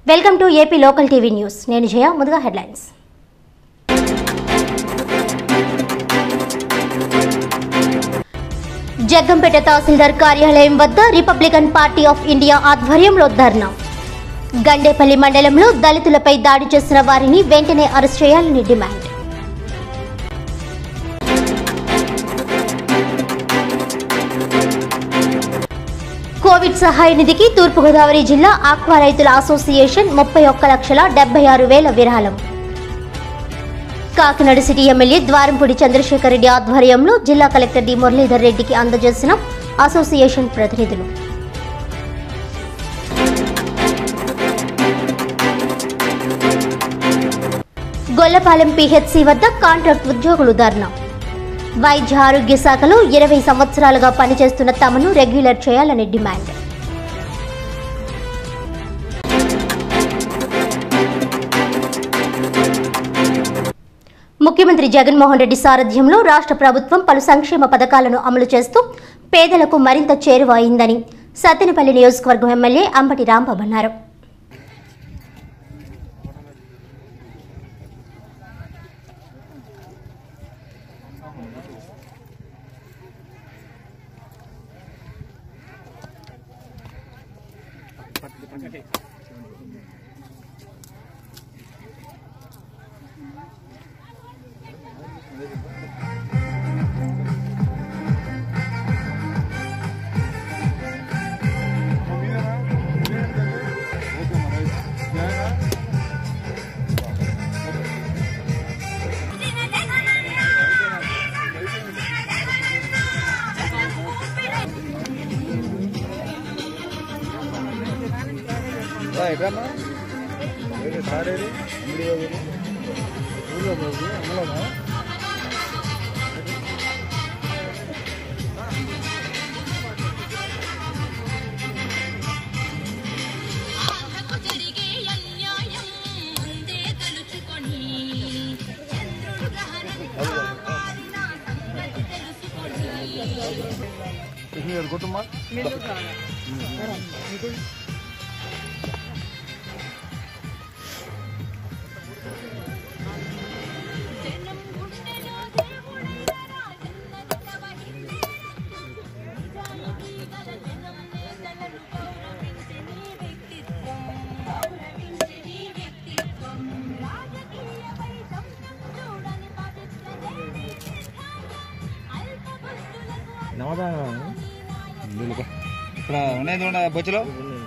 Welcome to AP local TV news నేను జయ ముందుగా headlines Jaggampeta తహసీల్దార్ కార్యాలయం వద్ద రిపబ్లికన్ పార్టీ ఆఫ్ ఇండియా ఆధ్వర్యంలో ధర్నా గండేపల్లి మండలంలో దళితులపై దాడి చేసిన వారిని వెంటనే అరెస్ట్ చేయాలని డిమాండ్ కోవిడ్ సహాయ నిధికి తూర్పుగోదావరి జిల్లా ఆక్వా రైతుల అసోసియేషన్ ముప్పై ఒక్క లక్షల డెబ్బై ఆరు వేల విరాళం కాకినాడ సిటీ ఎమ్మెల్యే ద్వారంపూడి చంద్రశేఖర్ రెడ్డి ఆధ్వర్యంలో జిల్లా కలెక్టర్ డి మురళీధర్ రెడ్డికి అందజేసిన అసోసియేషన్ ప్రతినిధులు గొల్లపాలెం పిహెచ్సి వద్ద కాంట్రాక్ట్ ఉద్యోగులు ధర్నా వైద్య ఆరోగ్య శాఖలో ఇరవై సంవత్సరాలుగా పనిచేస్తున్న తమను రెగ్యులర్ చేయాలని డిమాండ్ ముఖ్యమంత్రి జగన్మోహన్ రెడ్డి సారథ్యంలో రాష్ట్ర ప్రభుత్వం పలు సంక్షేమ పథకాలను అమలు చేస్తూ పేదలకు మరింత చేరువ అయిందని సత్తెనపల్లి నియోజకవర్గం ఎమ్మెల్యే అంబటి రాంబాబు అన్నారు ఎక్కడమ్మా సారేది ఊళ్ళో పోయి అమ్మలోనా ఆహకు జరిగే అన్యాయం ముందే తలుచుకొని చంద్రుడు గ్రహణంగా మారిన సంగతి తెలుసుకొని కుటుంబ జనం గుండెలో దేవుళ్ళరా జన్మత వహించే నిజానికి గల జనం నేతలను గౌరవించే నీ వ్యక్తిత్వం గౌరవించే నీ వ్యక్తిత్వం రాజకీయ వైషమ్యం చూడని పవిత్రదే నీ సిద్ధాంతం అల్పబుద్ధులకు నమ్మదా ఇక్కడ ఉన్నాయి చూడండి ఆ బొచ్చులో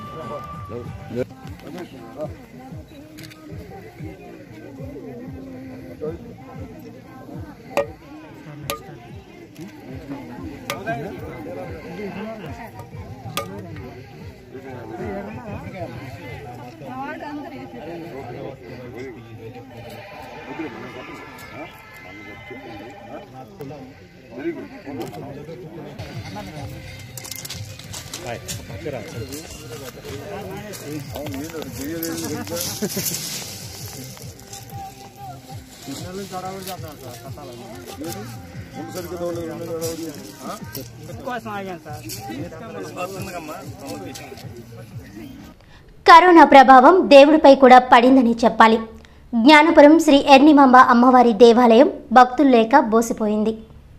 కరోనా ప్రభావం దేవుడిపై కూడా పడిందని చెప్పాలి జ్ఞానపురం శ్రీ ఎర్నిమాంబ అమ్మవారి దేవాలయం భక్తులు లేక బోసిపోయింది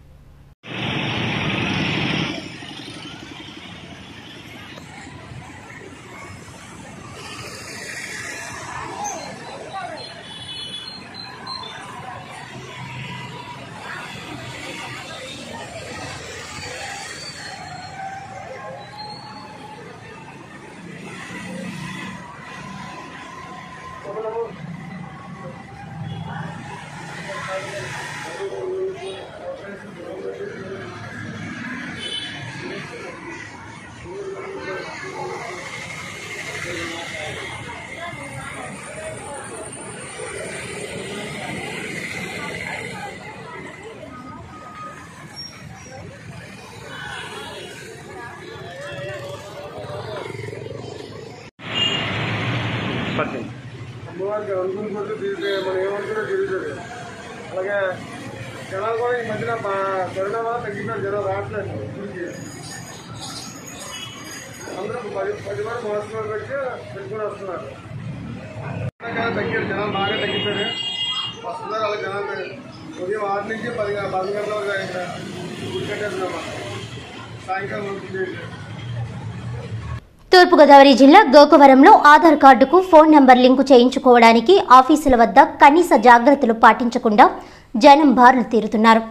అమ్మవారికి అనుకున్నట్టు తిరిగితే మనం ఏమనుకున్నా తిరుగుతుంది అలాగే జనాలు కూడా ఈ మధ్యన బా- కరోనా వల్ల తగ్గిపోయారు జనం రావట్లేదు గుడికి అందరూ పది పది మంది మోసంలో పెట్టి పెట్టుకుని వస్తున్నారు కానీ తగ్గారు జనాలు బాగా తగ్గిపోయారు వస్తున్నారు అలా జనాలు ఉదయం ఆరు నుంచి పది గ- పది గంటల వరకు ఇక్కడ గుడి కట్టేస్తున్నాం సాయంకాలం వరకు తూర్పుగోదావరి జిల్లా గోకవరంలో ఆధార్ కార్డుకు ఫోన్ నంబర్ లింకు చేయించుకోవడానికి ఆఫీసుల వద్ద కనీస జాగ్రత్తలు పాటించకుండా జనం బారులు తీరుతున్నారు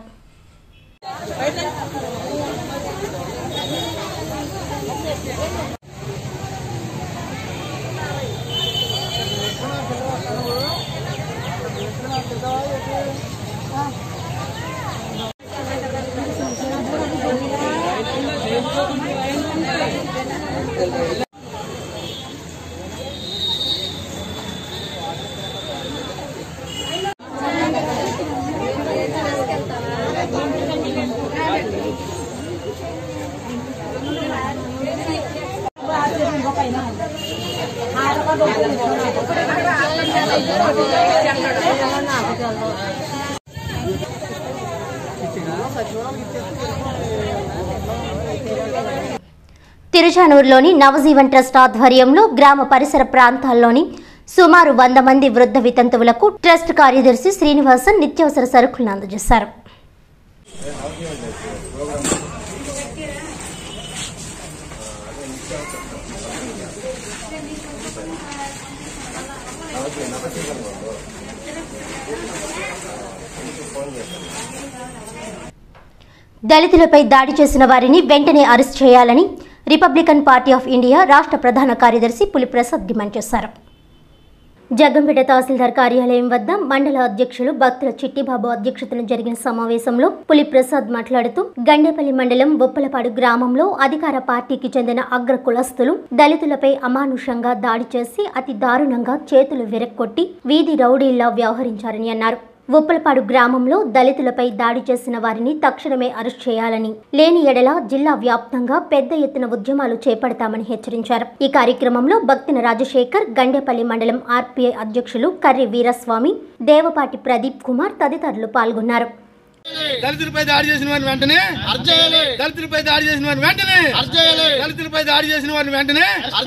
తిరుచానూరులోని నవజీవన్ ట్రస్ట్ ఆధ్వర్యంలో గ్రామ పరిసర ప్రాంతాల్లోని సుమారు వంద మంది వృద్ధ వితంతువులకు ట్రస్ట్ కార్యదర్శి శ్రీనివాసన్ నిత్యావసర సరుకులను అందజేశారు దళితులపై దాడి చేసిన వారిని వెంటనే అరెస్ట్ చేయాలని రిపబ్లికన్ పార్టీ ఆఫ్ ఇండియా రాష్ట్ర ప్రధాన కార్యదర్శి పులిప్రసాద్ డిమాండ్ చేశారు జగ్గంపేట తహసీల్దార్ కార్యాలయం వద్ద మండల అధ్యక్షులు భక్తుల చిట్టిబాబు అధ్యక్షతన జరిగిన సమావేశంలో పులిప్రసాద్ మాట్లాడుతూ గండేపల్లి మండలం బొప్పలపాడు గ్రామంలో అధికార పార్టీకి చెందిన అగ్ర కులస్తులు దళితులపై అమానుషంగా దాడి చేసి అతి దారుణంగా చేతులు విరక్కొట్టి వీధి రౌడీల్లా వ్యవహరించారని అన్నారు ఉప్పలపాడు గ్రామంలో దళితులపై దాడి చేసిన వారిని తక్షణమే అరెస్ట్ చేయాలని లేని ఎడల జిల్లా వ్యాప్తంగా పెద్ద ఎత్తున ఉద్యమాలు చేపడతామని హెచ్చరించారు ఈ కార్యక్రమంలో భక్తిన రాజశేఖర్ గండేపల్లి మండలం ఆర్పీఐ అధ్యక్షులు కర్రి వీరస్వామి దేవపాటి ప్రదీప్ కుమార్ తదితరులు పాల్గొన్నారు దళితులపై దాడి చేసిన వారిని వెంటనే దళితులపై దాడి చేసిన వారిని వెంటనే దళితులపై దాడి చేసిన వారిని వెంటనే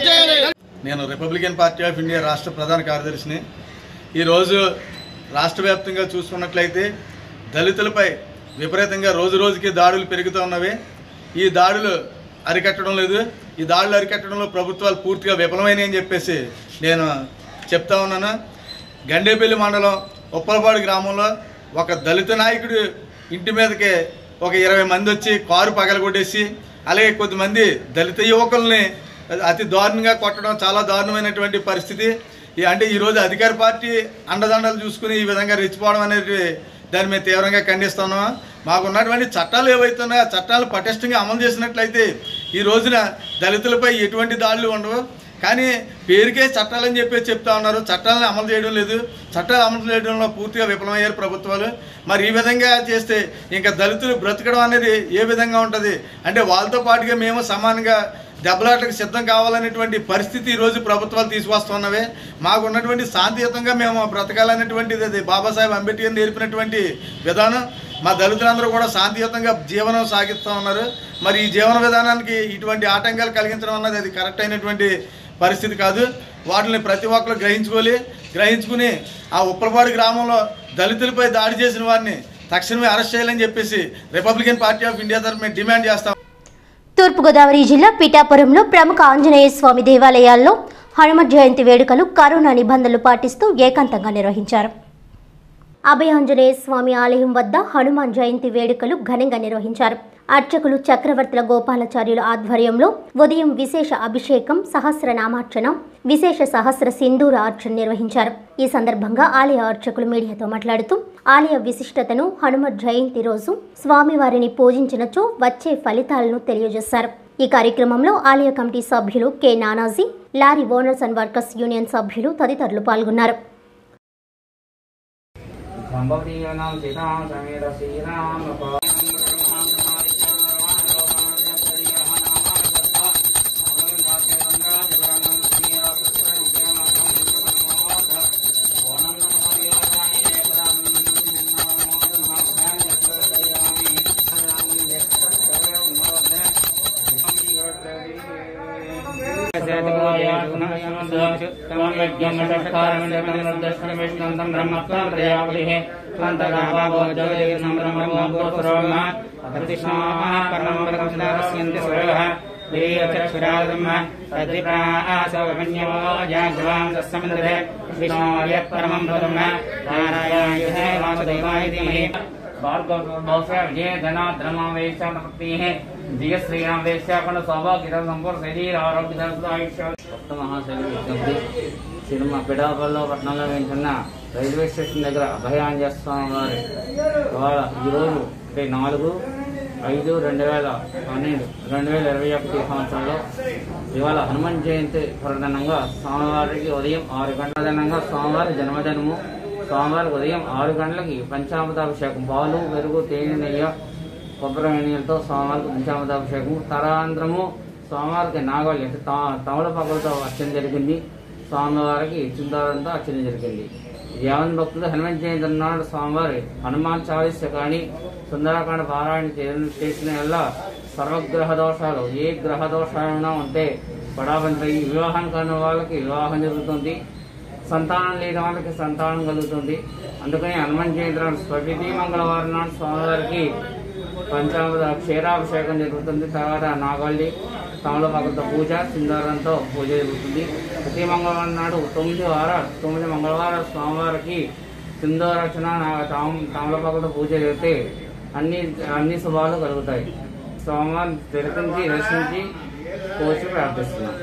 నేను రిపబ్లికన్ పార్టీ ఆఫ్ ఇండియా రాష్ట్ర ప్రధాన కార్యదర్శిని ఈరోజు రాష్ట్ర వ్యాప్తంగా చూసుకున్నట్లయితే దళితులపై విపరీతంగా రోజు రోజుకి దాడులు పెరుగుతూ ఉన్నవి ఈ దాడులు అరికట్టడం లేదు ఈ దాడులు అరికట్టడంలో ప్రభుత్వాలు పూర్తిగా విఫలమైనవి అని చెప్పేసి నేను చెప్తా ఉన్నాను గండేపల్లి మండలం ఉప్పలపాడు గ్రామంలో ఒక దళిత నాయకుడు ఇంటి మీదకి ఒక ఇరవై మంది వచ్చి కారు పగలగొట్టేసి అలాగే కొద్దిమంది దళిత యువకుల్ని అతి దారుణంగా కొట్టడం చాలా దారుణమైనటువంటి పరిస్థితి ఈ- అంటే ఈరోజు అధికార పార్టీ అండదండలు చూసుకుని ఈ విధంగా రెచ్చిపోవడం అనేది దాన్ని మేము తీవ్రంగా ఖండిస్తున్నాము మాకు ఉన్నటువంటి చట్టాలు ఏవైతే ఉన్నాయో ఆ చట్టాలు పటిష్టంగా అమలు చేసినట్లయితే ఈ రోజున దళితులపై ఎటువంటి దాడులు ఉండవు కానీ పేరుకే చట్టాలని చెప్పి చెప్తా ఉన్నారు చట్టాలను అమలు చేయడం లేదు చట్టాలు అమలు చేయడంలో పూర్తిగా విఫలమయ్యారు ప్రభుత్వాలు మరి ఈ విధంగా చేస్తే ఇంకా దళితులు బ్రతకడం అనేది ఏ విధంగా ఉంటుంది అంటే వాళ్ళతో పాటుగా మేము సమానంగా దెబ్బలాటకు సిద్ధం కావాలనేటువంటి పరిస్థితి ఈరోజు ప్రభుత్వాలు తీసుకొస్తున్నవే మాకు ఉన్నటువంటి శాంతియుతంగా మేము బ్రతకాలనేటువంటిది అది బాబాసాహెబ్ అంబేద్కర్ నేర్పినటువంటి విధానం మా దళితులందరూ కూడా శాంతియుతంగా జీవనం సాగిస్తూ ఉన్నారు మరి ఈ జీవన విధానానికి ఇటువంటి ఆటంకాలు కలిగించడం అన్నది అది కరెక్ట్ అయినటువంటి పరిస్థితి కాదు వాటిని ప్రతి ఒక్కరు గ్రహించుకోవాలి గ్రహించుకుని ఆ ఉప్పలపాడు గ్రామంలో దళితులపై దాడి చేసిన వారిని తక్షణమే అరెస్ట్ చేయాలని చెప్పేసి రిపబ్లికన్ పార్టీ ఆఫ్ ఇండియా తరఫున మేము డిమాండ్ చేస్తాం తూర్పుగోదావరి జిల్లా పిఠాపురంలో ప్రముఖ ఆంజనేయ స్వామి దేవాలయాల్లో హనుమత్ జయంతి వేడుకలు కరోనా నిబంధనలు పాటిస్తూ ఏకాంతంగా నిర్వహించారు అభయాంజనేయ స్వామి ఆలయం వద్ద హనుమాన్ జయంతి వేడుకలు ఘనంగా నిర్వహించారు అర్చకులు చక్రవర్తుల గోపాలాచార్యుల ఆధ్వర్యంలో ఉదయం విశేష అభిషేకం సహస్రనామార్చన విశేష సహస్ర సింధూర అర్చన నిర్వహించారు ఈ సందర్భంగా ఆలయ అర్చకులు మీడియాతో మాట్లాడుతూ ఆలయ విశిష్టతను హనుమత్ జయంతి రోజు స్వామివారిని పూజించినచో వచ్చే ఫలితాలను తెలియజేశారు ఈ కార్యక్రమంలో ఆలయ కమిటీ సభ్యులు K Nanaji lorry owners and workers union సభ్యులు తదితరులు పాల్గొన్నారు సంభవనీయనాం సీతాం సమేత శ్రీరామ శతకుమార परमं ब्रह्म नारायणाय वासुदेवाय धीमहि भार्गव बहुशः विजय धना धर्मा वेशा भक्ति है जय श्री राम वेशा पण सौभाग्य संपूर्ण शरीर आरोग्य दर्शनायुष्य భక్త మహాశైలి విజ్ఞప్తి సినిమా పిడాపల్లో పట్టణంలో వెంటున్న రైల్వే స్టేషన్ దగ్గర అభయాంజ స్వామి వారి ఇవాళ ఈరోజు అంటే నాలుగు ఐదు రెండు వేల పన్నెండు రెండు వేల ఇరవై ఒకటి సంవత్సరంలో ఇవాళ హనుమాన్ జయంతి ప్రధానంగా స్వామివారికి ఉదయం ఆరు గంటల దినంగా స్వామివారి జన్మదినము సోమవారం ఉదయం ఆరు గంటలకి పంచామృతాభిషేకం పాలు పెరుగు తేనె నెయ్యి కొబ్బరి నీళ్ళతో సోమవారికి పంచామృతాభిషేకం తరాంధ్రము సోమవారికి నాగవల్లి అంటే తా- తమలపాకులతో అర్చన జరిగింది స్వామివారికి చిందారంతో అర్చన జరిగింది యావన్ భక్తులు హనుమంత్ జయంతి నాడు స్వామివారి హనుమాన్ చాలీస కానీ సుందరకాండ పారాయణ చే- చేసిన వల్ల సర్వగ్రహ దోషాలు ఏ గ్రహ దోషాలైనా ఉంటే పడాబంతాయి వివాహం కాని వాళ్ళకి వివాహం జరుగుతుంది సంతానం లేని వాళ్ళకి సంతానం కలుగుతుంది అందుకని హనుమాన్ జయంతి నాడు ప్రతి మంగళవారం నాడు స్వామివారికి పంచామృత క్షీరాభిషేకం జరుగుతుంది తర్వాత నాగల్లి తమలపాకులతో పూజ సింగారంతో పూజ జరుగుతుంది ప్రతి మంగళవారం నాడు తొమ్మిది వారాలు తొమ్మిది మంగళవారాలు స్వామివారికి సింధూరచన తమలపాకులతో పూజ జరిగితే అన్ని అన్ని శుభాలు కలుగుతాయి స్వామివారిని తిలకించి దర్శించి కోసి ప్రార్థిస్తున్నాం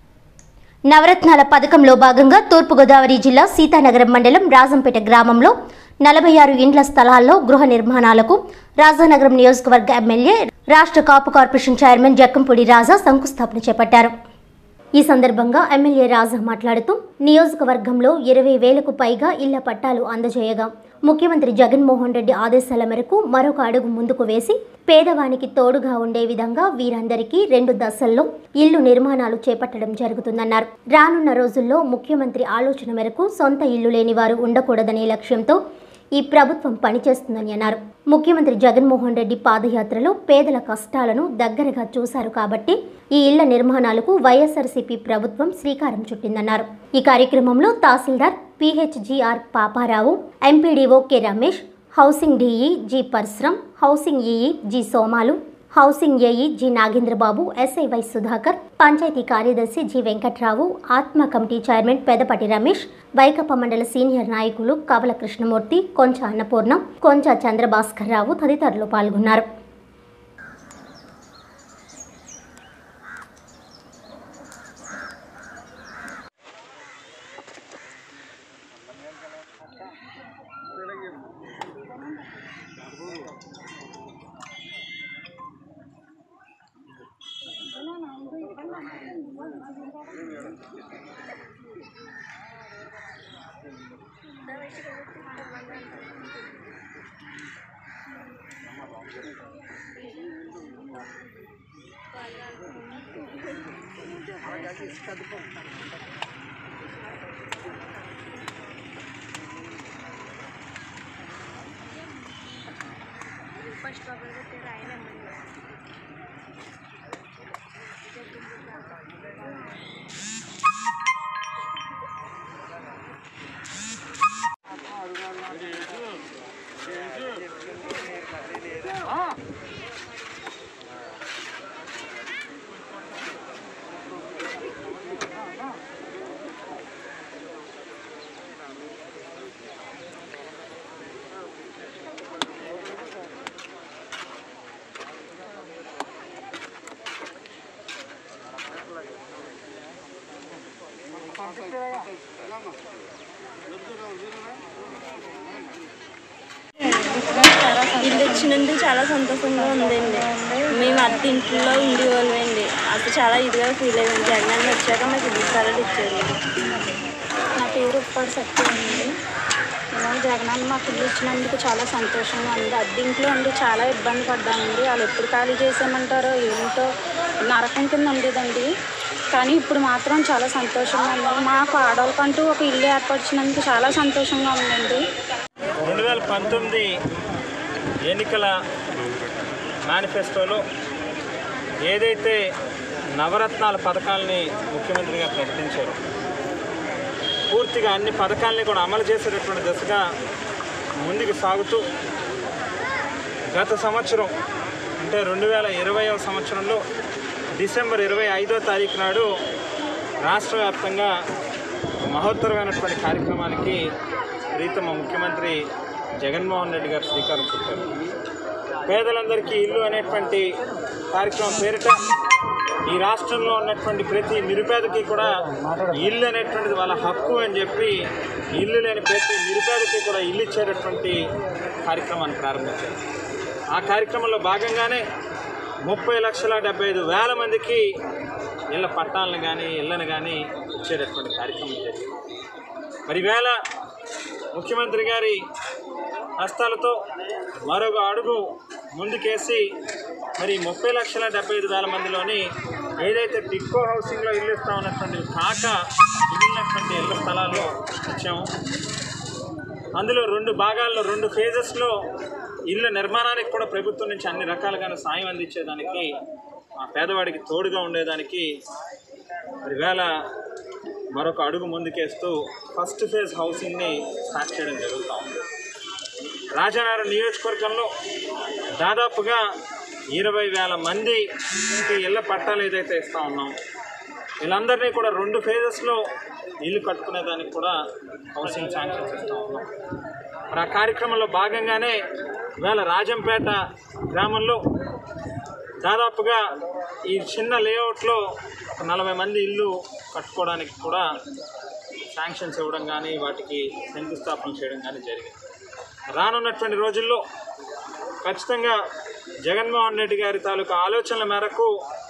నవరత్నాల పథకంలో భాగంగా తూర్పుగోదావరి జిల్లా సీతానగరం మండలం రాజంపేట గ్రామంలో నలభై ఆరు ఇండ్ల స్థలాల్లో గృహ నిర్మాణాలకు రాజానగరం నియోజకవర్గ ఎమ్మెల్యే రాష్ట్ర కాపు కార్పొరేషన్ చైర్మన్ జక్కంపూడి రాజా శంకుస్థాపన చేపట్టారు ఈ సందర్భంగా ఎమ్మెల్యే రాజా మాట్లాడుతూ నియోజకవర్గంలో ఇరవై వేలకు పైగా ఇళ్ల పట్టాలు అందజేయగా ముఖ్యమంత్రి జగన్మోహన్ రెడ్డి ఆదేశాల మేరకు మరొక అడుగు ముందుకు వేసి పేదవానికి తోడుగా ఉండే విధంగా వీరందరికీ రెండు దశల్లో ఇల్లు నిర్మాణాలు చేపట్టడం జరుగుతుందన్నారు రానున్న రోజుల్లో ముఖ్యమంత్రి ఆలోచన మేరకు సొంత ఇల్లు లేని వారు ఉండకూడదనే లక్ష్యంతో ఈ ప్రభుత్వం పనిచేస్తుందని అన్నారు ముఖ్యమంత్రి జగన్మోహన్ రెడ్డి పాదయాత్రలో పేదల కష్టాలను దగ్గరగా చూశారు కాబట్టి ఈ ఇళ్ల నిర్మాణాలకు వైఎస్ఆర్సీపీ ప్రభుత్వం శ్రీకారం చుట్టిందన్నారు ఈ కార్యక్రమంలో tahsildar PHGR Paparao MPDO K Ramesh housing DE G Parasuram housing EE G Somalu housing AE G Nagendrababu SI Y Sudhakar panchayat కార్యదర్శి G Venkatrao ATMA committee chairman Pedapati Ramesh వైకప్ప మండల సీనియర్ నాయకులు కవల కృష్ణమూర్తి కొంచ అన్నపూర్ణం కొంచ చంద్రభాస్కర్ రావు తదితరులు పాల్గొన్నారు ఇల్లు వచ్చినందుకు చాలా సంతోషంగా ఉందండి మేము అద్దె ఇంట్లో ఉండేవాళ్ళమండి అసలు చాలా ఇదిగా ఫీల్ అయ్యింది జగన్ వచ్చాక మాకు ఇల్లు స్థలాలు ఇచ్చారు నా పేరు ఉప్పాడు సత్య అండి ఇలా జగనన్న మాకు ఇల్లు ఇచ్చినందుకు చాలా సంతోషంగా ఉంది అద్దె ఇంట్లో ఉండి చాలా ఇబ్బంది పడ్డామండి వాళ్ళు ఎప్పుడు ఖాళీ చేసామంటారో ఏంటో నరకం కింద ఉండేదండి కానీ ఇప్పుడు మాత్రం చాలా సంతోషంగా ఉంది మాకు ఆడవాళ్ళకంటూ ఒక ఇల్లు ఏర్పరిచినందుకు చాలా సంతోషంగా ఉందండి రెండు వేల పంతొమ్మిది ఎన్నికల మేనిఫెస్టోలో ఏదైతే నవరత్నాల పథకాలని ముఖ్యమంత్రిగా ప్రకటించారు పూర్తిగా అన్ని పథకాలని కూడా అమలు చేసేటటువంటి దశగా ముందుకు సాగుతూ గత సంవత్సరం అంటే రెండు వేల ఇరవైవ సంవత్సరంలో డిసెంబర్ ఇరవై ఐదో తారీఖు నాడు రాష్ట్ర వ్యాప్తంగా మహోత్తరమైనటువంటి కార్యక్రమానికి ప్రీతమ ముఖ్యమంత్రి జగన్మోహన్ రెడ్డి గారు శ్రీకారం చుట్టారు పేదలందరికీ ఇల్లు అనేటువంటి కార్యక్రమం పేరిట ఈ రాష్ట్రంలో ఉన్నటువంటి ప్రతి నిరుపేదకి కూడా ఇల్లు అనేటువంటిది వాళ్ళ హక్కు అని చెప్పి ఇల్లు లేని ప్రతి నిరుపేదకి కూడా ఇల్లు ఇచ్చేటటువంటి కార్యక్రమాన్ని ప్రారంభించారు ఆ కార్యక్రమంలో భాగంగానే ముప్పై లక్షల డెబ్బై ఐదు వేల మందికి ఇళ్ళ పట్టాలను కానీ ఇళ్ళను కానీ ఇచ్చేటటువంటి కార్యక్రమం జరిగింది మరి వేళ ముఖ్యమంత్రి గారి హస్తాలతో మరొక అడుగు ముందుకేసి మరి ముప్పై లక్షల డెబ్బై ఐదు వేల మందిలోని ఏదైతే టిక్కో హౌసింగ్లో ఇల్లు ఇస్తా ఉన్నటువంటి కాక మిగిలినటువంటి ఇళ్ళ స్థలాలు ఇచ్చాము అందులో రెండు భాగాల్లో రెండు ఫేజెస్లో ఇళ్ళ నిర్మాణానికి కూడా ప్రభుత్వం నుంచి అన్ని రకాలుగా సాయం అందించేదానికి ఆ పేదవాడికి తోడుగా ఉండేదానికి మరి వేళ మరొక అడుగు ముందుకేస్తూ ఫస్ట్ ఫేజ్ హౌసింగ్ని స్టార్ట్ చేయడం జరుగుతూ ఉంది రాజానగరం నియోజకవర్గంలో దాదాపుగా ఇరవై వేల మందికి ఇళ్ళ పట్టాలు ఏదైతే ఇస్తూ ఉన్నాం వీళ్ళందరినీ కూడా రెండు ఫేజెస్లో ఇల్లు కట్టుకునే దానికి కూడా హౌసింగ్ శాంక్షన్స్ ఇస్తూ ఉన్నాం మరి ఆ కార్యక్రమంలో భాగంగానే ఇవాళ రాజంపేట గ్రామంలో దాదాపుగా ఈ చిన్న లేఅవుట్లో ఒక నలభై మంది ఇల్లు కట్టుకోవడానికి కూడా శాంక్షన్స్ ఇవ్వడం కానీ వాటికి శంకుస్థాపన చేయడం కానీ జరిగింది రానున్నటువంటి రోజుల్లో ఖచ్చితంగా జగన్మోహన్ రెడ్డి గారి తాలూకా ఆలోచనల మేరకు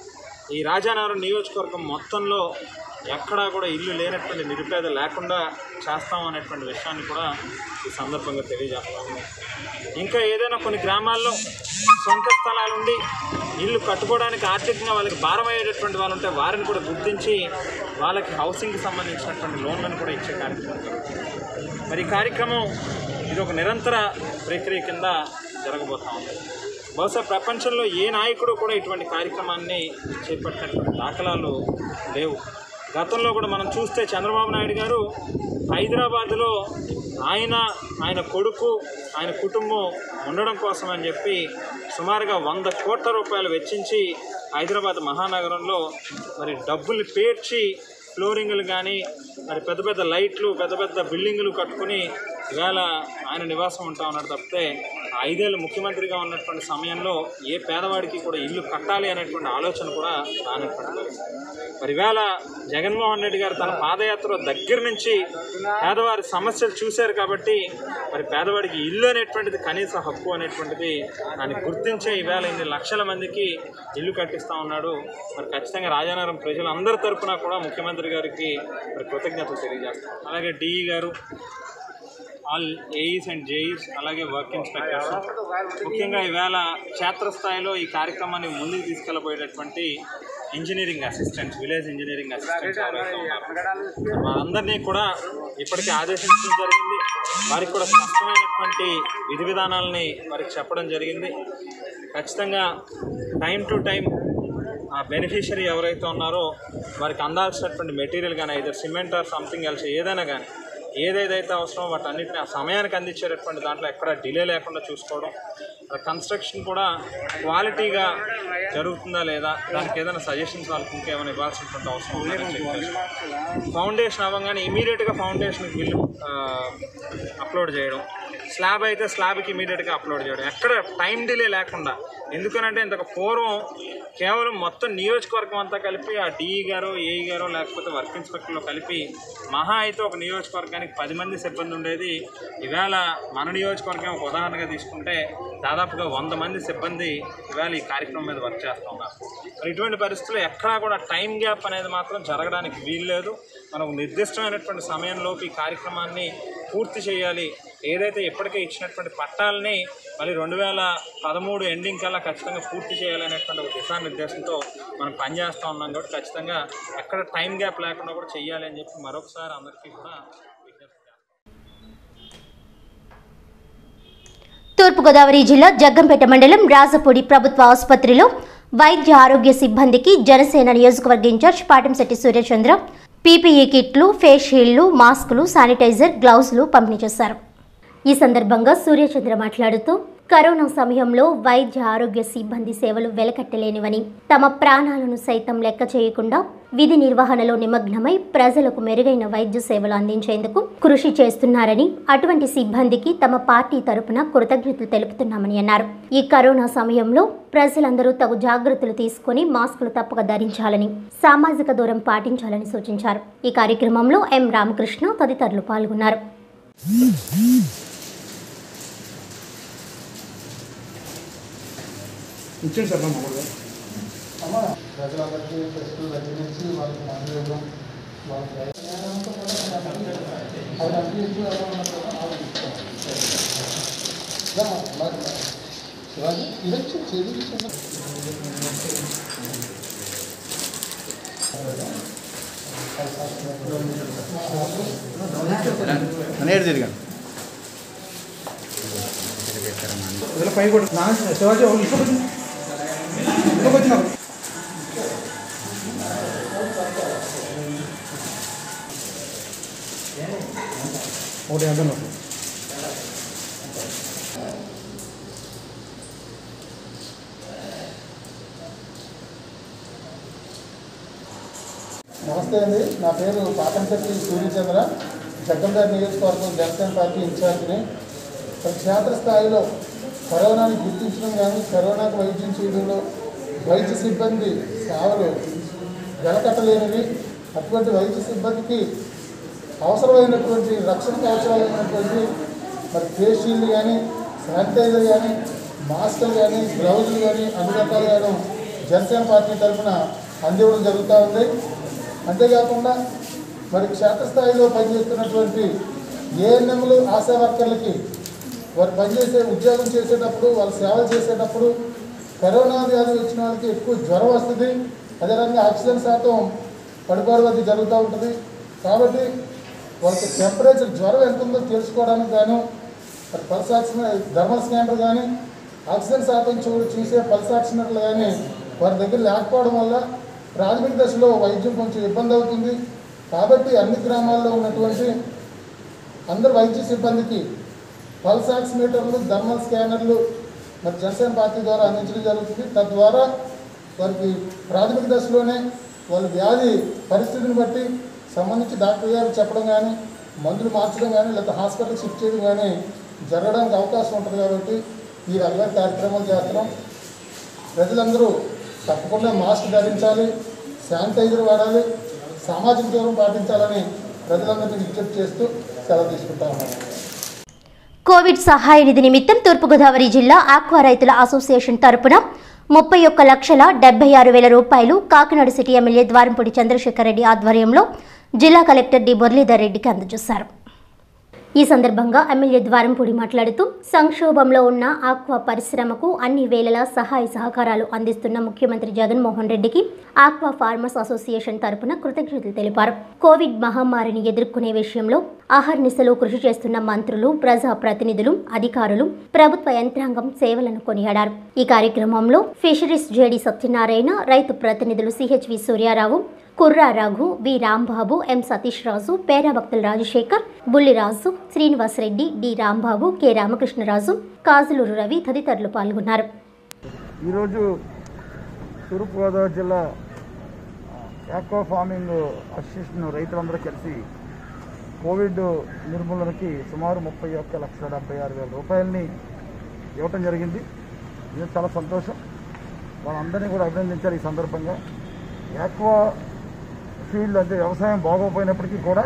ఈ రాజానగరం నియోజకవర్గం మొత్తంలో ఎక్కడా కూడా ఇల్లు లేనటువంటి నిరుపేద లేకుండా చేస్తాం అనేటువంటి విషయాన్ని కూడా ఈ సందర్భంగా తెలియజేస్తాము ఇంకా ఏదైనా కొన్ని గ్రామాల్లో సొంత స్థలాలుండి ఇల్లు కట్టుకోవడానికి ఆర్థికంగా వాళ్ళకి భారం అయ్యేటటువంటి వాళ్ళు ఉంటే వారిని కూడా గుర్తించి వాళ్ళకి హౌసింగ్కి సంబంధించినటువంటి లోన్లను కూడా ఇచ్చే కార్యక్రమం మరి ఈ కార్యక్రమం ఇది ఒక నిరంతర ప్రక్రియ కింద జరగబోతా ఉంది బహుశా ప్రపంచంలో ఏ నాయకుడు కూడా ఇటువంటి కార్యక్రమాన్ని చేపట్టినటువంటి దాఖలాలు లేవు గతంలో కూడా మనం చూస్తే చంద్రబాబు నాయుడు గారు హైదరాబాద్లో ఆయన ఆయన కొడుకు ఆయన కుటుంబం ఉండడం కోసం అని చెప్పి సుమారుగా వంద కోట్ల రూపాయలు వెచ్చించి హైదరాబాద్ మహానగరంలో మరి డబ్బుల్ని పేర్చి ఫ్లోరింగ్లు కానీ మరి పెద్ద పెద్ద లైట్లు పెద్ద పెద్ద బిల్డింగులు కట్టుకుని ఇవాళ ఆయన నివాసం ఉంటా ఉన్నాడు తప్పితే ఆ ఐదేళ్ళు ముఖ్యమంత్రిగా ఉన్నటువంటి సమయంలో ఏ పేదవాడికి కూడా ఇల్లు కట్టాలి అనేటువంటి ఆలోచన కూడా రానటువంటి మరి ఇవాళ జగన్మోహన్ రెడ్డి గారు తన పాదయాత్ర దగ్గర నుంచి పేదవారి సమస్యలు చూశారు కాబట్టి మరి పేదవాడికి ఇల్లు అనేటువంటిది కనీస హక్కు అనేటువంటిది దాన్ని గుర్తించే ఈవేళ ఇన్ని లక్షల మందికి ఇల్లు కట్టిస్తూ ఉన్నాడు మరి ఖచ్చితంగా రాజానగరం ప్రజలందరి తరపున కూడా ముఖ్యమంత్రి గారికి మరి కృతజ్ఞతలు తెలియజేస్తాం అలాగే డిఈ గారు ఆల్ ఏఈస్ అండ్ జేఈస్ అలాగే వర్క్ ఇన్స్పెక్టర్స్ ముఖ్యంగా ఈవేళ క్షేత్రస్థాయిలో ఈ కార్యక్రమాన్ని ముందుకు తీసుకెళ్ళబోయేటటువంటి engineering assistants village engineering assistants ఎవరైతే ఉన్నారు వారందరినీ కూడా ఇప్పటికే ఆదేశించడం జరిగింది వారికి కూడా స్పష్టమైనటువంటి విధి విధానాలని వారికి చెప్పడం జరిగింది ఖచ్చితంగా టైం టు టైం ఆ బెనిఫిషరీ ఎవరైతే ఉన్నారో వారికి అందాల్సినటువంటి మెటీరియల్ కానీ అయితే సిమెంట్ ఆర్ సంథింగ్ ఎల్స్ ఏదైనా కానీ ఏదేదైతే అవసరమో వాటన్నిటిని ఆ సమయానికి అందించేటటువంటి దాంట్లో ఎక్కడ డిలే లేకుండా చూసుకోవడం కన్స్ట్రక్షన్ కూడా క్వాలిటీగా జరుగుతుందా లేదా దానికి ఏదైనా సజెషన్స్ వాళ్ళకి ఇంకేమైనా ఇవ్వాల్సినటువంటి అవసరం ఉందా అని చెక్ చేసుకోవడం. ఫౌండేషన్ అవ్వగానే ఇమీడియట్గా ఫౌండేషన్కి బిల్లు అప్లోడ్ చేయడం స్లాబ్ అయితే స్లాబ్కి ఇమీడియట్గా అప్లోడ్ చేయడం ఎక్కడ టైం డిలే లేకుండా ఎందుకనంటే ఇంతకు పూర్వం కేవలం మొత్తం నియోజకవర్గం అంతా కలిపి ఆ డిఈ గారు ఏఈ గారు లేకపోతే వర్క్ ఇన్స్పెక్టర్లో కలిపి మహా అయితే ఒక నియోజకవర్గానికి పది మంది సిబ్బంది ఉండేది ఈవేళ మన నియోజకవర్గం ఒక ఉదాహరణగా తీసుకుంటే దాదాపుగా వంద మంది సిబ్బంది ఇవాళ ఈ కార్యక్రమం మీద వర్క్ చేస్తూ ఉన్నారు మరి ఇటువంటి పరిస్థితుల్లో ఎక్కడా కూడా టైం గ్యాప్ అనేది మాత్రం జరగడానికి వీల్లేదు మనం నిర్దిష్టమైనటువంటి సమయంలోపు ఈ కార్యక్రమాన్ని పూర్తి చేయాలి ఏదైతే ఇప్పటికే ఇచ్చినటువంటి పట్టాలని మళ్ళీ రెండు వేల పదమూడు ఎండింగ్ కల్లా ఖచ్చితంగా పూర్తి చేయాలనేటువంటి ఒక దిశానిర్దేశంతో మనం పనిచేస్తూ ఉన్నాం కాబట్టి ఖచ్చితంగా ఎక్కడ టైం గ్యాప్ లేకుండా కూడా చేయాలి అని చెప్పి మరొకసారి అందరికీ కూడా విజ్ఞప్తి తూర్పుగోదావరి జిల్లా జగ్గంపేట మండలం రాజపూడి ప్రభుత్వ ఆసుపత్రిలో వైద్య ఆరోగ్య సిబ్బందికి జనసేన నియోజకవర్గ ఇన్ఛార్జ్ పాటంశెట్టి సూర్యచంద్ర పీపీఈ కిట్లు ఫేస్ షీల్డ్లు మాస్కులు శానిటైజర్ గ్లౌజులు పంపిణీ చేశారు ఈ సందర్భంగా సూర్యచంద్ర మాట్లాడుతూ కరోనా సమయంలో వైద్య ఆరోగ్య సిబ్బంది సేవలు వెలకట్టలేనివని తమ ప్రాణాలను సైతం లెక్క చేయకుండా విధి నిర్వహణలో నిమగ్నమై ప్రజలకు మెరుగైన వైద్య సేవలు అందించేందుకు కృషి చేస్తున్నారని అటువంటి సిబ్బందికి తమ పార్టీ తరపున కృతజ్ఞతలు తెలుపుతున్నామని అన్నారు ఈ కరోనా సమయంలో ప్రజలందరూ తగు జాగ్రత్తలు తీసుకుని మాస్కులు తప్పక ధరించాలని సామాజిక దూరం పాటించాలని సూచించారు ఈ కార్యక్రమంలో ఎం రామకృష్ణ తదితరులు పాల్గొన్నారు ఇచ్చేయండి సార్ మామూలుగా ప్రజలందరికీ టెస్టులు దగ్గర నుంచి వాళ్ళకి మందు ఇవ్వడం వాళ్ళకి అది అన్ని ఇచ్చి ఎవరో ఉన్నారు కదా, వాళ్ళకి ఇస్తాం. రా, మరి, మరి. శివాజీ ఇది చెల్లి నేడు తిరిగాను ఇదిలో పై కూడా నా శివాజీ వాళ్ళు ఇంటికి వచ్చి ఇంటికి వచ్చినారు ఒకటి అర్థం నమస్తే అండి నా పేరు పాతంశెట్టి సూర్యచంద్ర జగ్గంపేట నియోజకవర్గం జనసేన పార్టీ ఇన్ఛార్జిని మరి క్షేత్రస్థాయిలో కరోనాని గుర్తించడం కానీ కరోనాకు వైద్యం చేయడంలో వైద్య సిబ్బంది సేవలు వెలకట్టలేనివి అటువంటి వైద్య సిబ్బందికి అవసరమైనటువంటి రక్షణ కవచాలైనటువంటి మరి ఫేస్ షీల్డ్ కానీ శానిటైజర్ కానీ మాస్కులు కానీ గ్లౌజులు కానీ అన్ని రకాలుగాను జనసేన పార్టీ తరఫున అందివ్వడం జరుగుతూ ఉంది అంతేకాకుండా మరి క్షేత్రస్థాయిలో పనిచేస్తున్నటువంటి ఏఎన్ఎంలు ఆశా వర్కర్లకి వారు పనిచేసే ఉద్యోగం చేసేటప్పుడు వాళ్ళు సేవలు చేసేటప్పుడు కరోనా వ్యాధి వచ్చిన వాళ్ళకి ఎక్కువ జ్వరం వస్తుంది అదేవిధంగా ఆక్సిజన్ శాతం పడిపోవడం జరుగుతూ ఉంటుంది కాబట్టి వాళ్ళకి టెంపరేచర్ జ్వరం ఎంత ఉందో తెలుసుకోవడానికి గాను మరి పల్స్ ఆక్సిజన్ థర్మల్ స్కానర్ కానీ ఆక్సిజన్ శాతం చూ చూసే పల్స్ ఆక్సిజనర్లు కానీ వారి దగ్గర లేకపోవడం వల్ల ప్రాథమిక దశలో వైద్యం కొంచెం ఇబ్బంది అవుతుంది కాబట్టి అన్ని గ్రామాల్లో ఉన్నటువంటి అందరు వైద్య సిబ్బందికి పల్స్ ఆక్సిమీటర్లు థర్మల్ స్కానర్లు మరి జనసేన పార్టీ ద్వారా అందించడం జరుగుతుంది తద్వారా వారికి ప్రాథమిక దశలోనే వాళ్ళ వ్యాధి పరిస్థితిని బట్టి సంబంధించి డాక్టర్ గారు చెప్పడం కానీ మందులు మార్చడం కానీ లేకపోతే హాస్పిటల్ షిఫ్ట్ చేయడం కానీ జరగడానికి అవకాశం ఉంటుంది కాబట్టి ఈ రకమైన కార్యక్రమాలు చేస్తున్నాం ప్రజలందరూ తప్పకుండా మాస్క్ ధరించాలి శానిటైజర్ వాడాలి సామాజిక దూరం పాటించాలని ప్రజలందరినీ విజ్ఞప్తి చేస్తూ సెలవు తీసుకుంటా ఉన్నాను కోవిడ్ సహాయ నిధి నిమిత్తం తూర్పుగోదావరి జిల్లా ఆక్వా రైతుల అసోసియేషన్ తరపున ముప్పై ఒక్క లక్షల డెబ్బై ఆరు వేల రూపాయలు కాకినాడ సిటీ ఎమ్మెల్యే ద్వారంపూడి చంద్రశేఖర్ రెడ్డి ఆధ్వర్యంలో జిల్లా కలెక్టర్ డి మురళీధర్ రెడ్డికి అందజేశారు ఈ సందర్భంగా ఎమ్మెల్యే ద్వారంపూడి మాట్లాడుతూ సంక్షోభంలో ఉన్న ఆక్వా పరిశ్రమకు అన్ని వేళలా సహాయ సహకారాలు అందిస్తున్న ముఖ్యమంత్రి జగన్మోహన్ రెడ్డికి ఆక్వా ఫార్మర్స్ అసోసియేషన్ తరపున కృతజ్ఞతలు తెలిపారు కోవిడ్ మహమ్మారిని ఎదుర్కొనే విషయంలో అహర్నిశలు కృషి చేస్తున్న మంత్రులు ప్రజా ప్రతినిధులు అధికారులు ప్రభుత్వ యంత్రాంగం సేవలను కొనియాడారు ఈ కార్యక్రమంలో ఫిషరీస్ జేడి సత్యనారాయణ రైతు ప్రతినిధులు CHV Suryarao Kurra Raghu V Rambabu M Satish Raju Perabhaktula Rajasekhar Bulliraju Srinivasareddy D Rambabu K Ramakrishnaraju Kajuluru Ravi తదితరులు పాల్గొన్నారు ఈరోజు తూర్పుగోదావరి జిల్లా ఆక్వా ఫార్మింగ్ అసోసియేషన్ రైతులందరూ కలిసి కోవిడ్ నిర్మూలనకి సుమారు ముప్పై ఒక్క లక్షల డెబ్బై ఆరు వేల రూపాయలని ఇవ్వటం జరిగింది ఇది చాలా సంతోషం వాళ్ళందరినీ కూడా అభినందించాలి ఈ సందర్భంగా ఆక్వా ఫీల్డ్ అంటే వ్యవసాయం బాగోపోయినప్పటికీ కూడా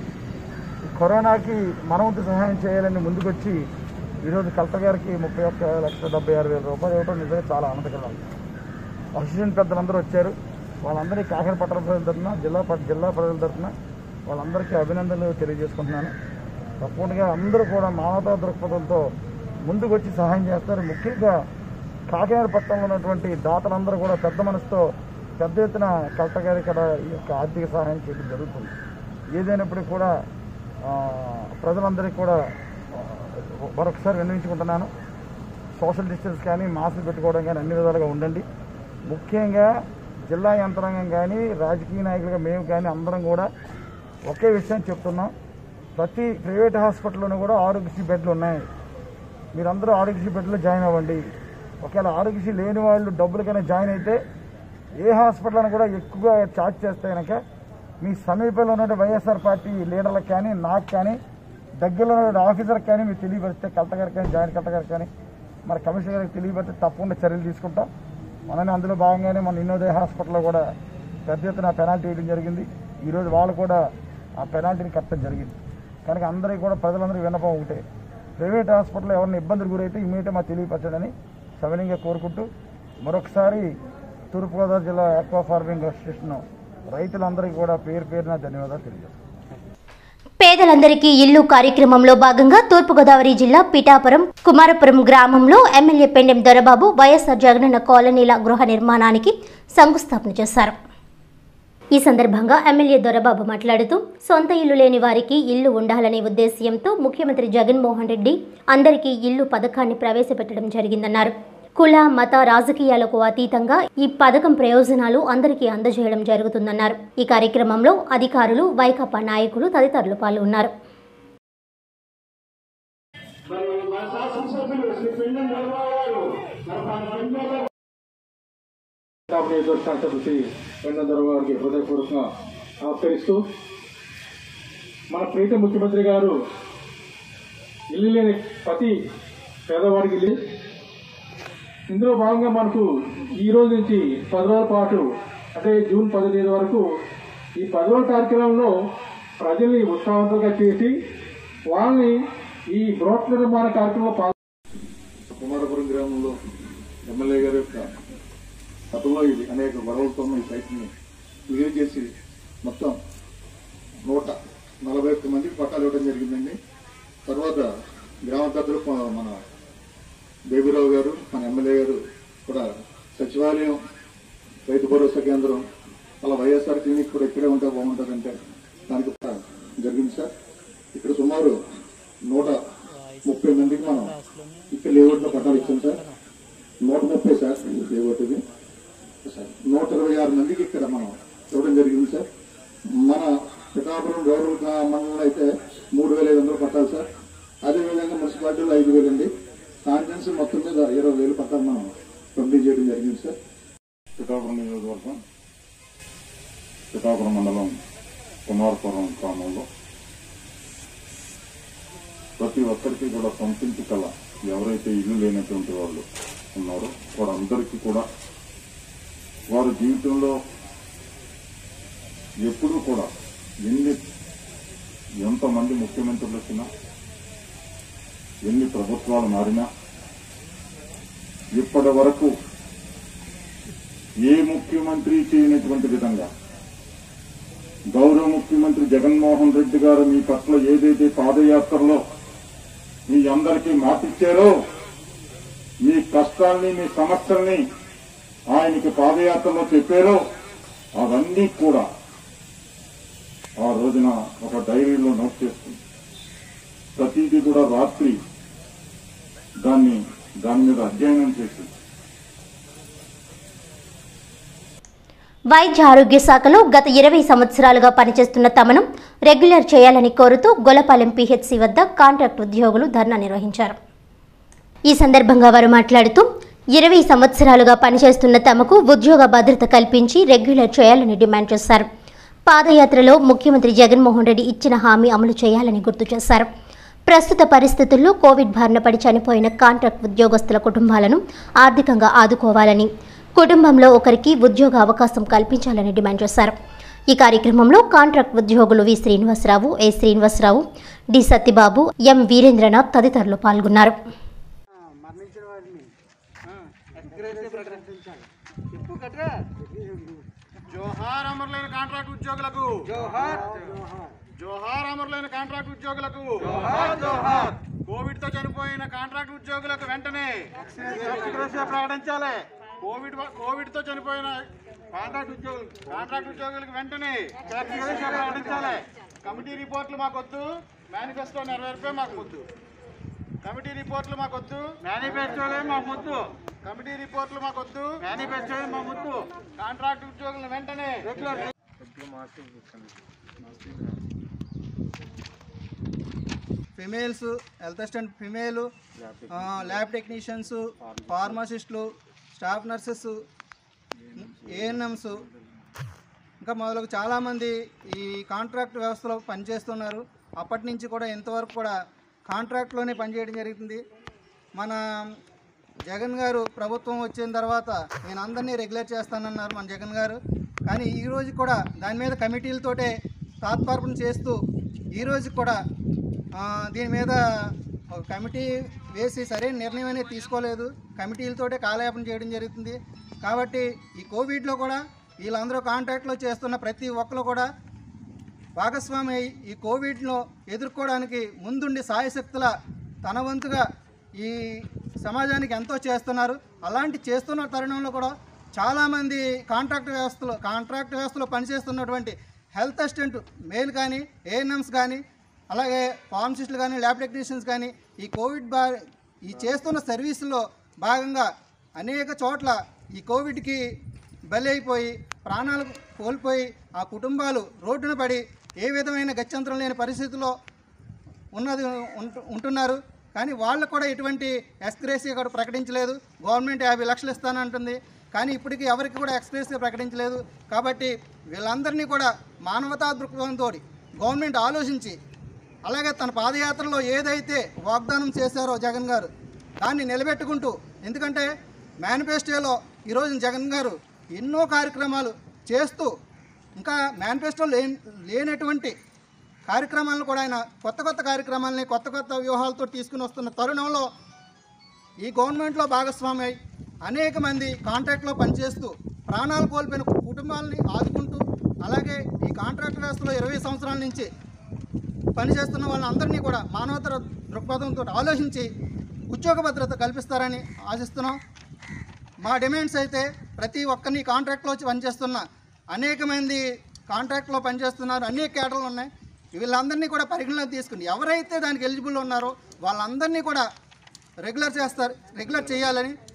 ఈ కరోనాకి మనవంతు సహాయం చేయాలని ముందుకొచ్చి ఈరోజు కలెక్టర్ గారికి ముప్పై ఒక్క లక్షల డెబ్బై ఆరు వేల రూపాయలు ఇవ్వడం నిజంగా చాలా ఆనందకరం అసిస్టెంట్ పెద్దలందరూ వచ్చారు వాళ్ళందరికీ కాకినాడ పట్టణ ప్రజల తరఫున జిల్లా ప- జిల్లా ప్రజల తరఫున వాళ్ళందరికీ అభినందనలు తెలియజేసుకుంటున్నాను తప్పకుండా అందరూ కూడా మానవతా దృక్పథంతో ముందుకు వచ్చి సహాయం చేస్తారు ముఖ్యంగా కాకినాడ పట్టణంలో ఉన్నటువంటి దాతలందరూ కూడా పెద్ద మనసుతో పెద్ద ఎత్తున కలెక్టర్ గారి ఇక్కడ ఈ యొక్క ఆర్థిక సహాయం చేయడం జరుగుతుంది ఏదైనప్పటికీ కూడా ఆ, ప్రజలందరికీ కూడా ఆ, మరొకసారి విన్నవించుకుంటున్నాను సోషల్ డిస్టెన్స్ కానీ మాస్క్ పెట్టుకోవడం కానీ అన్ని విధాలుగా ఉండండి ముఖ్యంగా జిల్లా యంత్రాంగం కానీ రాజకీయ నాయకులుగా మేము కానీ అందరం కూడా ఒకే విషయం చెప్తున్నాం ప్రతి ప్రైవేట్ హాస్పిటల్లోనూ కూడా ఆరోగ్యశ్రీ బెడ్లు ఉన్నాయి మీరందరూ ఆరోగ్యశ్రీ బెడ్లో జాయిన్ అవ్వండి ఒకవేళ ఆరోగ్యశ్రీ లేని వాళ్ళు డబ్బులకైనా జాయిన్ అయితే ఏ హాస్పిటల్ అయినా కూడా ఎక్కువగా ఛార్జ్ చేస్తే కనుక మీ సమీపంలో ఉన్న వైఎస్ఆర్ పార్టీ లీడర్లకు కానీ నాకు కానీ దగ్గరలో ఉన్న ఆఫీసర్కి కానీ మీరు తెలియపరిస్తే కలెక్టర్ గారికి కానీ జాయింట్ కలెక్టర్ గారికి కానీ మన కమిషనర్ గారికి తెలియపరిస్తే తప్పకుండా చర్యలు తీసుకుంటాం మనని అందులో భాగంగానే మన ఇన్నోదయ హాస్పిటల్లో కూడా పెద్ద ఎత్తున పెనాల్టీ వేయడం జరిగింది ఈరోజు వాళ్ళు కూడా ఆ పెనాల్టీని కట్టడం జరిగింది కనుక అందరికీ కూడా ప్రజలందరికీ విన్నపం ఒకటే ప్రైవేట్ హాస్పిటల్లో ఎవరిని ఇబ్బందులు గురైతే ఇమీడియట్ మాకు తెలియపరచడని సవినీయంగా కోరుకుంటూ మరొకసారి తూర్పుగోదావరి జిల్లా ఆక్వా ఫార్మింగ్ అసోసియేషన్ రైతులందరికీ కూడా పేరు పేరున ధన్యవాదాలు తెలియజేస్తాను పేదలందరికీ ఇల్లు కార్యక్రమంలో భాగంగా తూర్పుగోదావరి జిల్లా పిఠాపురం కుమారపురం గ్రామంలో ఎమ్మెల్యే పెండెం దొరబాబు వైఎస్ఆర్ జగనన్న కాలనీల గృహ నిర్మాణానికి శంకుస్థాపన చేశారు ఈ సందర్భంగా ఎమ్మెల్యే దొరబాబు మాట్లాడుతూ సొంత ఇల్లు లేని వారికి ఇల్లు ఉండాలనే ఉద్దేశ్యంతో ముఖ్యమంత్రి జగన్మోహన్ రెడ్డి అందరికీ ఇల్లు పథకాన్ని ప్రవేశపెట్టడం జరిగిందన్నారు కుల మత రాజకీయాలకు అతీతంగా ఈ పథకం ప్రయోజనాలు అందరికీ అందజేయడం జరుగుతుందన్నారు ఈ కార్యక్రమంలో అధికారులు వైకాపా నాయకులు తదితరులు పాల్గొన్నారు శాసనసభ్యులు వెంకటరావు గారికి హృదయపూర్వకంగా నమస్కరిస్తూ మన ప్రీత ముఖ్యమంత్రి గారు ఇల్లు లేని ప్రతి పేదవాడికి ఇల్లు ఇందులో భాగంగా మనకు ఈ రోజు నుంచి పది రోజుల పాటు అంటే జూన్ పది తేదీ వరకు ఈ పది రోజుల కార్యక్రమంలో ప్రజల్ని ఉత్సాహవంతంగా చేసి వాళ్ళని ఈ బృహత్ నిర్మాణ కార్యక్రమంలో పాల్గొ కుమారపురం గ్రామంలో ఎమ్మెల్యే గారి యొక్క గతంలో ఇది అనేక గొడవలతో ఈ సైట్ని క్లియర్ చేసి మొత్తం నూట నలభై ఒక్క మందికి పట్టాలు ఇవ్వడం జరిగిందండి తర్వాత గ్రామ పెద్దలు ప- మన బేబీరావు గారు మన ఎమ్మెల్యే గారు కూడా సచివాలయం రైతు భరోసా కేంద్రం అలా వైఎస్ఆర్ క్లినిక్ కూడా ఇక్కడే ఉంటే బాగుంటుందంటే దానికి కూడా జరిగింది సార్ ఇక్కడ సుమారు నూట ముప్పై మందికి మనం ఇక్కడ లేఅవుట్లో పట్టాలు ఇచ్చాం సార్ నూట ముప్పై సార్ లేఅవుట్ ఇది సార్ నూట ఇరవై ఆరు మందికి ఇక్కడ మనం ఇవ్వడం జరిగింది సార్ మన పిఠాపురం గౌరవ మండలంలో అయితే మూడు వేల ఐదు వందలు పట్టాలి సార్ అదేవిధంగా మున్సిపాలిటీలో ఐదు వేలు అండి కాన్ఫరెన్స్ మొత్తం మీద ఇరవై వేలు పట్టాలు మనం పంపిణీ చేయడం జరిగింది సార్ పిఠాపురం నియోజకవర్గం పిఠాపురం మండలం కుమారపురం గ్రామంలో ప్రతి ఒక్కరికి కూడా సొంతింటి కళ ఎవరైతే ఇల్లు లేనటువంటి వాళ్ళు ఉన్నారో వారందరికీ కూడా వారి జీవితంలో ఎప్పుడూ కూడా ఎన్ని ఎంతమంది ముఖ్యమంత్రులు వచ్చినా ఎన్ని ప్రభుత్వాలు మారినా ఇప్పటి వరకు ఏ ముఖ్యమంత్రి చేయనటువంటి విధంగా గౌరవ ముఖ్యమంత్రి జగన్మోహన్ రెడ్డి గారు మీ పట్ల ఏదైతే పాదయాత్రలో మీ అందరికీ మాటిచ్చారో మీ కష్టాల్ని మీ సమస్యల్ని ఆయనకి పాదయాత్రలో చెప్పారో అవన్నీ కూడా ఆ రోజున ఒక డైరీలో నోట్ చేసుకుంది ప్రతిదీ కూడా రాత్రి దాన్ని దాని మీద అధ్యయనం చేసింది వైద్య ఆరోగ్య శాఖలో గత ఇరవై సంవత్సరాలుగా పనిచేస్తున్న తమను రెగ్యులర్ చేయాలని కోరుతూ గొలపాలెం పీహెచ్సీ వద్ద కాంట్రాక్ట్ ఉద్యోగులు ధర్నా నిర్వహించారు ఈ సందర్భంగా వారు మాట్లాడుతూ ఇరవై సంవత్సరాలుగా పనిచేస్తున్న తమకు ఉద్యోగ భద్రత కల్పించి రెగ్యులర్ చేయాలని డిమాండ్ చేశారు పాదయాత్రలో ముఖ్యమంత్రి జగన్మోహన్ రెడ్డి ఇచ్చిన హామీ అమలు చేయాలని గుర్తు చేశారు ప్రస్తుత పరిస్థితుల్లో కోవిడ్ బారిన పడి చనిపోయిన కాంట్రాక్ట్ ఉద్యోగస్తుల కుటుంబాలను ఆర్థికంగా ఆదుకోవాలని కుటుంబంలో ఒకరికి ఉద్యోగ అవకాశం కల్పించాలని డిమాండ్ చేశారు ఈ కార్యక్రమంలో కాంట్రాక్ట్ ఉద్యోగులు V Srinivasarao A Srinivasarao D Satyababu M Veerendranath తదితరులు పాల్గొన్నారు జోహార్ అమరులైన కాంట్రాక్ట్ ఉద్యోగులకు జోహార్ జోహార్ అమరులైన కాంట్రాక్ట్ ఉద్యోగులకు జోహార్ జోహార్ కోవిడ్ తో చనిపోయిన కాంట్రాక్ట్ ఉద్యోగులకు వెంటనే ఎక్స్గ్రేషియా ప్రకటించాలి కోవిడ్ వ- కోవిడ్ తో చనిపోయిన కాంట్రాక్ట్ ఉద్యోగులు కాంట్రాక్ట్ ఉద్యోగులకు వెంటనే ఎక్స్గ్రేషియా ప్రకటించాలి కమిటీ రిపోర్ట్లు మాకు వద్దు మేనిఫెస్టో నెరవేర్పే మాకు వద్దు కమిటీ రిపోర్ట్లు మాకొద్దు మేనిఫెస్టోలే మా ముద్దు కమిటీ రిపోర్ట్లు మాకొద్దు మేనిఫెస్టోలే మా ముద్దు కాంట్రాక్ట్ ఉద్యోగులను వెంటనే regular females health assistant female lab technicians ఫార్మసిస్టులు స్టాఫ్ నర్సెస్ ఏఎన్ఎంస్ ఇంకా మొదలగు చాలామంది ఈ కాంట్రాక్ట్ వ్యవస్థలో పనిచేస్తున్నారు అప్పటి నుంచి కూడా ఇంతవరకు కూడా కాంట్రాక్ట్లోనే పనిచేయడం జరుగుతుంది మన జగన్ గారు ప్రభుత్వం వచ్చిన తర్వాత నేను అందరినీ రెగ్యులేట్ చేస్తానన్నారు మన జగన్ గారు కానీ ఈ రోజు కూడా దాని మీద కమిటీలతోటే తాత్పర్పణ చేస్తూ ఈ రోజు కూడా ఆ, దీని మీద ఒక కమిటీ వేసి సరైన నిర్ణయం అనేది తీసుకోలేదు కమిటీలతోటే కాలయాపన చేయడం జరుగుతుంది కాబట్టి ఈ కోవిడ్లో కూడా వీళ్ళందరూ కాంట్రాక్ట్లో చేస్తున్న ప్రతి ఒక్కరు కూడా భాగస్వామి అయి ఈ కోవిడ్లో ఎదుర్కోవడానికి ముందుండి సాయశక్తుల తన వంతుగా ఈ సమాజానికి ఎంతో చేస్తున్నారు అలాంటి చేస్తున్న తరుణంలో కూడా చాలామంది కాంట్రాక్ట్ వ్యవస్థలో కాంట్రాక్ట్ వ్యవస్థలో పనిచేస్తున్నటువంటి హెల్త్ అసిస్టెంట్ మేల్ కానీ ఏఎన్ఎంస్ కానీ అలాగే ఫార్మసిస్టులు కానీ ల్యాబ్ టెక్నీషియన్స్ కానీ ఈ కోవిడ్ బా ఈ చేస్తున్న సర్వీసులో భాగంగా అనేక చోట్ల ఈ కోవిడ్కి బలి అయిపోయి ప్రాణాలు కోల్పోయి ఆ కుటుంబాలు రోడ్డున పడి ఏ విధమైన గత్యంతరం లేని పరిస్థితిలో ఉన్నది ఉంటు- ఉంటున్నారు కానీ వాళ్ళకు కూడా ఎటువంటి ఎక్స్గ్రేసీ కూడా ప్రకటించలేదు గవర్నమెంట్ యాభై లక్షలు ఇస్తానంటుంది కానీ ఇప్పటికీ ఎవరికి కూడా ఎక్స్గ్రేసీ ప్రకటించలేదు కాబట్టి వీళ్ళందరినీ కూడా మానవతా దృక్పథంతో గవర్నమెంట్ ఆలోచించి అలాగే తన పాదయాత్రలో ఏదైతే వాగ్దానం చేశారో జగన్ గారు దాన్ని నిలబెట్టుకుంటూ ఎందుకంటే మేనిఫెస్టోలో ఈరోజు జగన్ గారు ఎన్నో కార్యక్రమాలు చేస్తూ ఇంకా మేనిఫెస్టో లేని లేనటువంటి కార్యక్రమాలను కూడా ఆయన కొత్త కొత్త కార్యక్రమాలని కొత్త కొత్త వ్యూహాలతో తీసుకుని వస్తున్న తరుణంలో ఈ గవర్నమెంట్లో భాగస్వామి అయి అనేక మంది కాంట్రాక్ట్లో పనిచేస్తూ ప్రాణాలు కోల్పోయిన కుటుంబాలని ఆదుకుంటూ అలాగే ఈ కాంట్రాక్ట్ వ్యవస్థలో ఇరవై సంవత్సరాల నుంచి పనిచేస్తున్న వాళ్ళందరినీ కూడా మానవతర దృక్పథంతో ఆలోచించి ఉద్యోగ భద్రత కల్పిస్తారని ఆశిస్తున్నాం మా డిమాండ్స్ అయితే ప్రతి ఒక్కరిని కాంట్రాక్ట్లో వచ్చి పనిచేస్తున్న అనేక మంది కాంట్రాక్ట్లో పనిచేస్తున్నారు అనేక కేటర్లు ఉన్నాయి వీళ్ళందరినీ కూడా పరిగణలోకి తీసుకుని ఎవరైతే దానికి ఎలిజిబుల్ ఉన్నారో వాళ్ళందరినీ కూడా రెగ్యులర్ చేస్తారు రెగ్యులర్ చేయాలని